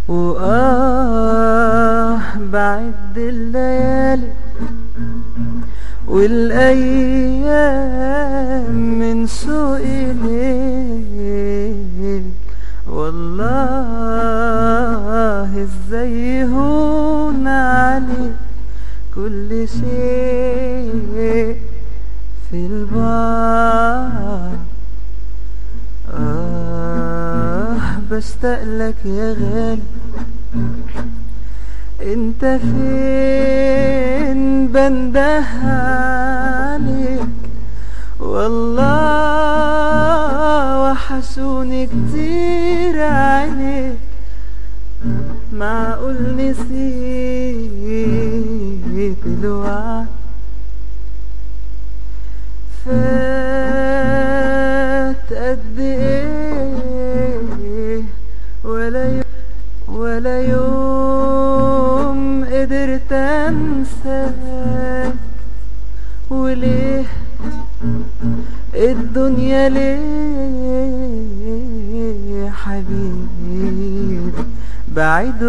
وآه بعد الليالي والأيام من سوء إليك والله ازاي هون عليك كل شيء في البعد آه بشتاق لك يا غالي انت فين بنده عليك والله وحشوني كتير عينيك معقول نسيت الوعد فات قد ايه ولا يوم ولا يوم قدرت انساك وليه الدنيا ليه حبيبي بعيد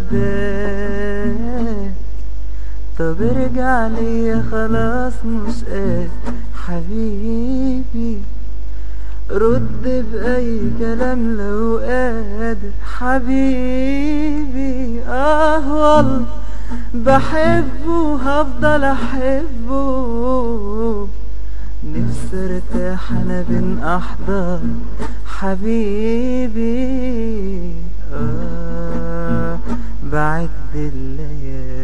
واخداك طب ارجع ليا خلاص مش قادر حبيبي رد بأي كلام لو قادر حبيبي اه والله بحبه وهفضل احبه نفسي ارتاح انا بين احضان حبيبي آه بعد الليالي